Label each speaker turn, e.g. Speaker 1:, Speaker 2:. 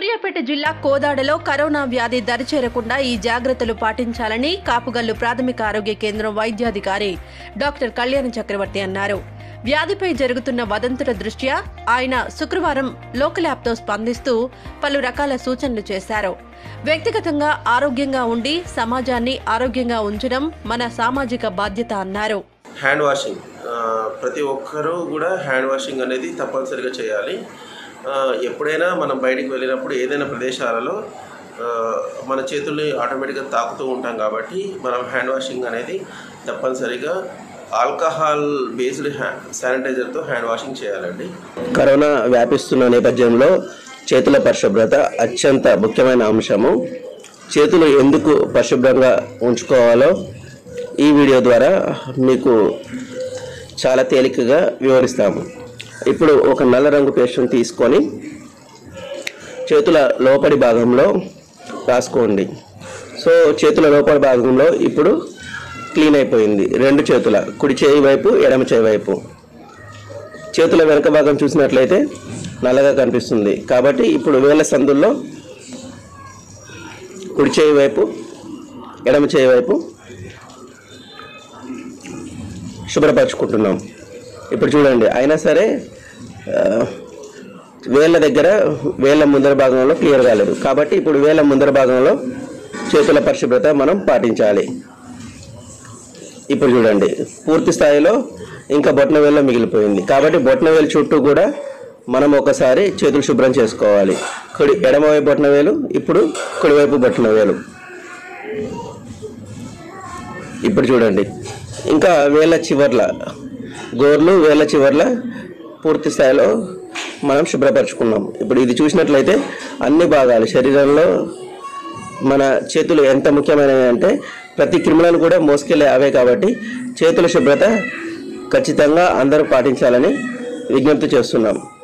Speaker 1: సూర్యాపేట జిల్లా కోదాడలో కరోనా వ్యాధి దరిచేరకుండా ఈ జాగ్రత్తలు పాటించాలని కాపుగల్లు ప్రాథమిక ఆరోగ్య కేంద్రం వైద్యాధికారి డాక్టర్ కళ్యాణ చక్రవర్తి అన్నారు వ్యాధిపై జరుగుతున్న వదంతుల దృష్ట్యా ఆయన శుక్రవారం లోకల్ యాప్తో స్పందిస్తూ పలు రకాల సూచనలు చేశారు వ్యక్తిగతంగా ఆరోగ్యంగా ఉండి సమాజాన్ని ఆరోగ్యంగా ఉంచడం మన సామాజిక బాధ్యత అన్నారు
Speaker 2: హ్యాండ్ వాషింగ్ ఆ, ప్రతి ఒక్కరూ కూడా హ్యాండ్ వాషింగ్ అనేది తప్పనిసరిగా చేయాలి ఆ, ఎప్పుడైనా మనం బయటికి వెళ్ళినప్పుడు ఏదైనా ప్రదేశాలలో ఆ, మన చేతుల్ని ఆటోమేటిక్గా తాకుతూ ఉంటాం కాబట్టి మనం హ్యాండ్ వాషింగ్ అనేది తప్పనిసరిగా ఆల్కహాల్ బేస్డ్ హ్యా శానిటైజర్తో హ్యాండ్ వాషింగ్ చేయాలండి
Speaker 3: కరోనా వ్యాపిస్తున్న నేపథ్యంలో చేతుల పరిశుభ్రత అత్యంత ముఖ్యమైన అంశము చేతులు ఎందుకు పరిశుభ్రంగా ఉంచుకోవాలో ఈ వీడియో ద్వారా మీకు చాలా తేలికగా వివరిస్తాము ఇప్పుడు ఒక నల్ల రంగు పేస్ట్ని తీసుకొని చేతుల లోపలి భాగంలో రాసుకోండి సో చేతుల లోపలి భాగంలో ఇప్పుడు క్లీన్ అయిపోయింది రెండు చేతుల కుడి చేయి వైపు ఎడమ చేయి వైపు చేతుల వెనక భాగం చూసినట్లయితే నల్లగా కనిపిస్తుంది కాబట్టి ఇప్పుడు వేల సందుల్లో కుడి చేయి వైపు ఎడమ చేయి వైపు శుభ్రపరచుకుంటున్నాం ఇప్పుడు చూడండి అయినా సరే ఆ, వేళ్ళ దగ్గర వేళ్ళ ముందర భాగంలో క్లియర్ కాలేదు కాబట్టి ఇప్పుడు వేళ్ళ ముందర భాగంలో చేతుల పరిశుభ్రత మనం పాటించాలి ఇప్పుడు చూడండి పూర్తి స్థాయిలో ఇంకా బొట్నవేల్లో మిగిలిపోయింది కాబట్టి బొట్నవేలు చుట్టూ కూడా మనం ఒకసారి చేతులు శుభ్రం చేసుకోవాలి కుడి ఎడమవైపు బొట్నవేలు ఇప్పుడు కుడివైపు బొట్నవేలు ఇప్పుడు చూడండి ఇంకా వేళ్ళ చివర్ల గోర్లు వేళ్ళ చివర్ల పూర్తి స్థాయిలో మనం శుభ్రపరచుకున్నాం ఇప్పుడు ఇది చూసినట్లయితే అన్ని భాగాలు శరీరంలో మన చేతులు ఎంత ముఖ్యమైనవి అంటే ప్రతి క్రిములను కూడా మోసుకెళ్ళే అవే కాబట్టి చేతుల శుభ్రత ఖచ్చితంగా అందరూ పాటించాలని విజ్ఞప్తి చేస్తున్నాం